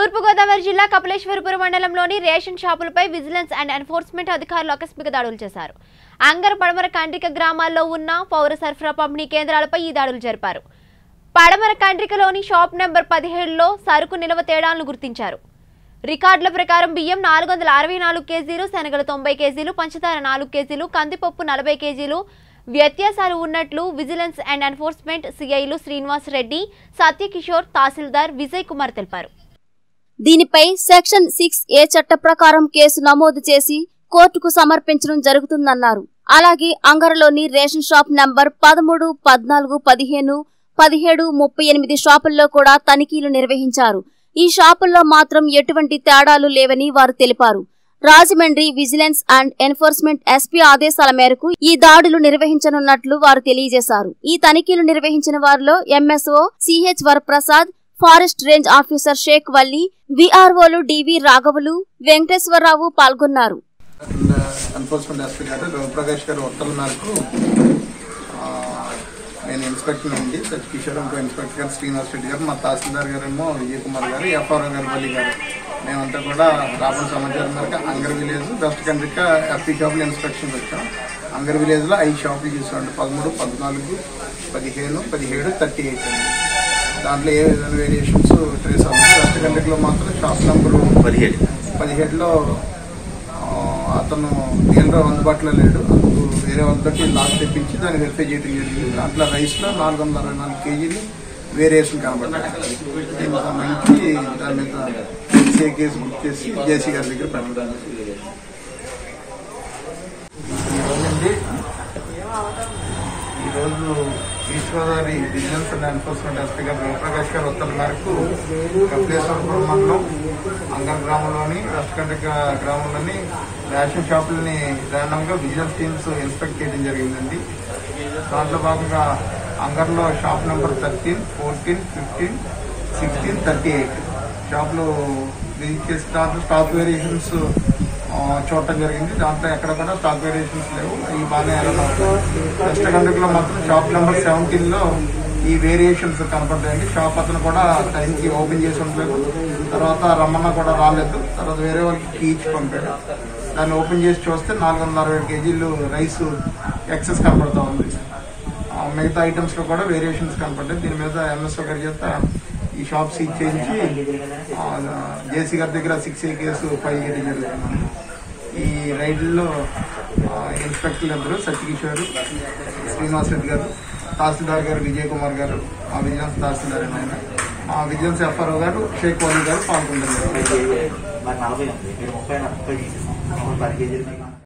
తూర్పుగోదావరి జిల్లా కపిలేశ్వరపురం మండలంలోని రేషన్ షాపులపై విజిలెన్స్ అండ్ ఎన్ఫోర్స్మెంట్ అధికారులు ఆకస్మిక దాడులు చేశారు అంగర పడమర కండ్రిక గ్రామాల్లో ఉన్న పౌర సరఫరా పంపిణీ కేంద్రాలపై ఈ దాడులు జరిపారు పడమర కండ్రికలోని షాప్ నెంబర్ పదిహేడులో సరుకు నిల్వ తేడాలను గుర్తించారు రికార్డుల ప్రకారం బియ్యం నాలుగు వందల అరవై నాలుగు కేజీలు శనగలు తొంభై కేజీలు పంచదార నాలుగు కేజీలు కందిపప్పు నలభై కేజీలు వ్యత్యాసాలు ఉన్నట్లు విజిలెన్స్ అండ్ ఎన్ఫోర్స్మెంట్ సిఐలు శ్రీనివాస్ రెడ్డి సత్యకిషోర్ తహసీల్దార్ విజయ్ కుమార్ తెలిపారు దీనిపై సెక్షన్ సిక్స్ ఏ చట్ట ప్రకారం కేసు నమోదు చేసి కోర్టుకు సమర్పించడం జరుగుతుందన్నారు అలాగే అంగరలోని రేషన్ షాప్ నంబర్ పదమూడు పద్నాలుగు పదిహేను పదిహేడు ముప్పై ఎనిమిది షాపుల్లో కూడా తనిఖీలు నిర్వహించారు ఈ షాపుల్లో మాత్రం ఎటువంటి తేడాలు లేవని వారు తెలిపారు Rajahmundry vigilance and enforcement SP ఆదేశాల మేరకు ఈ దాడులు నిర్వహించనున్నట్లు వారు తెలియజేశారు ఈ తనిఖీలు నిర్వహించిన వారిలో MSO CH Varaprasad forest range officer Shaik Valli విఆర్ఓలు డివి రాఘవులు వెంకటేశ్వరరావు పాల్గొన్నారు ఎన్ఫోర్స్మెంట్ ఎస్పీ గారు రవిప్రకాష్ గారు ఉత్తర్వుల మేరకు ఆ, నేను ఇన్స్పెక్టర్ నుండి సచ్ కిషోర్ ఇంకో ఇన్స్పెక్టర్ గారు శ్రీనివాస్ రెడ్డి గారు మా తహసీల్దార్ గారు ఏమో విజయ్ కుమార్ గారు ఎఫ్ఆర్ఓ గారు వల్లి గారు మేమంతా కూడా రాబడిన సమాచారం మేరకు Angar village west Kandrika FP షాపులు ఇన్స్పెక్షన్ వచ్చాం అంగర్ విలేజ్ లో ఐదు షాపులు చూసామండి పదమూడు పద్నాలుగు పదిహేను పదిహేడు థర్టీ ఎయిట్ అండి దాంట్లో ఏ విధమైన వేరియేషన్స్ ట్రేస్ అవ్వదు వెస్ట్ కండ్రికలో మాత్రం షాప్ నెంబరు పదిహేడు పదిహేడులో ఆ, అతను డీలర్ అందుబాటులో లేడు అందుకు వేరే వాళ్ళకి లాక్ తెప్పించి దాన్ని వెరిఫై చేయడం జరిగింది దాంట్లో రైస్లో నాలుగు వందల అరవై నాలుగు కేజీలు వేరియేషన్ కనబడ్డాయి దీనికి సంబంధించి దాని మీద ఎన్సీఏ కేసు బుక్ చేసి జేసీ గారి దగ్గర పెట్టడం ఈరోజండి ఈరోజు east Godavari vigilance and enforcement SP గారు రవిప్రకాష్ గారు ఉత్తర్వుల మేరకు కపిలేశ్వరపురం మండలం అంగర్ గ్రామంలోని వెస్ట్కండ్రిక గ్రామంలోని రేషన్ షాపులని ర్యాండమ్ గా విజిలెన్స్ టీమ్స్ ఇన్స్పెక్ట్ చేయడం జరిగిందండి దాంట్లో భాగంగా అంగర్లో shop number thirteen fourteen fifteen sixteen thirty eight షాపులు విజిట్ చేసి దాంట్లో స్టాక్ వేరియేషన్స్ చూడటం జరిగింది దాంట్లో ఎక్కడ కూడా స్టాక్ వేరియేషన్స్ లేవు ఈ బాగానే వెస్ట్ కండ్రికలో మాత్రం షాప్ నెంబర్ సెవెంటీన్ లో ఈ వేరియేషన్స్ కనపడ్డాయండి షాప్ అతను కూడా టైంకి ఓపెన్ చేసి ఉండలేదు తర్వాత రమ్మన్న కూడా రాలేదు తర్వాత వేరే వాళ్ళకి కీ ఇచ్చి పంపాడు దాన్ని ఓపెన్ చేసి చూస్తే నాలుగు వందల అరవై కేజీలు రైస్ ఎక్సెస్ కనపడతా ఉంది ఆ, మిగతా ఐటమ్స్ లో కూడా వేరియేషన్స్ కనపడ్డాయి దీని మీద ఎంఎస్ఓ గారి చేత ఈ షాప్ సీజ్ చేయించి జేసీ గారి దగ్గర సిక్స్ ఏ కేసు ఫైల్ చేయడం జరుగుతుంది ఈ రైడ్లో ఇన్స్పెక్టర్లు ఇద్దరు సత్యకిషోర్ శ్రీనివాస్ రెడ్డి గారు తహసీల్దార్ గారు విజయ్ కుమార్ గారు మా విజిలెన్స్ తహసీల్దార్ అండి ఆయన మా విజిలెన్స్ ఎఫ్ఆర్ఓ గారు షేక్ వలీ గారు పాల్గొంటున్నారు మరి నలభై ఉంది మీరు ముప్పై ముప్పై తీసేసాం పది కేజీలు